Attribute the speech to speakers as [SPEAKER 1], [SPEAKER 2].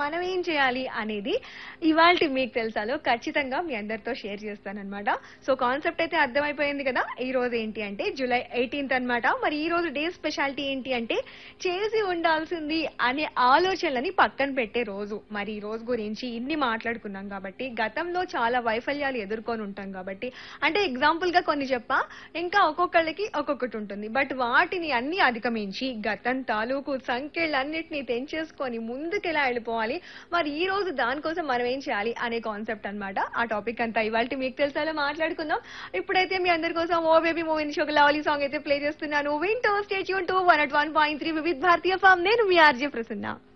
[SPEAKER 1] మనం ఏం చేయాలి అనేది ఇవాళ మీకు తెలుసాలో ఖచ్చితంగా మీ అందరితో షేర్ చేస్తానన్నమాట సో కాన్సెప్ట్ అయితే అర్థమైపోయింది కదా ఈ రోజు ఏంటి అంటే జూలై ఎయిటీన్త్ అన్నమాట మరి ఈ రోజు డే స్పెషాలిటీ ఏంటి అంటే చేసి ఉండాల్సింది అనే ఆలోచనలని పక్కన పెట్టే రోజు మరి ఈ రోజు గురించి ఇన్ని మాట్లాడుకున్నాం కాబట్టి గతంలో చాలా వైఫల్యాలు ఎదుర్కొని ఉంటాం కాబట్టి అంటే ఎగ్జాంపుల్ గా కొన్ని చెప్పా ఇంకా ఒక్కొక్కళ్ళకి ఒక్కొక్కటి ఉంటుంది బట్ వాటిని అన్ని అధిగమించి గతం తాలూకు సంఖ్యలన్నిటిని తెంచేసుకొని ముందుకు ఎలా వెళ్ళిపోవాలి మరి ఈ రోజు దానికోసం మనం ఏం చేయాలి అనే కాన్సెప్ట్ అన్నమాట ఆ టాపిక్ అంతా ఇవాళ మీకు తెలుసాలో మాట్లాడుకుందాం ఇప్పుడైతే మీ అందరి కోసం ఓ బేబీ మూవీ నుంచి ఒక లవ్లీ సాంగ్ అయితే ప్లే చేస్తున్నాను వింటో stay tuned two one at one point three Vividh భారతీయ ఫామ్ నేను మీ ఆర్జే ప్రసన్న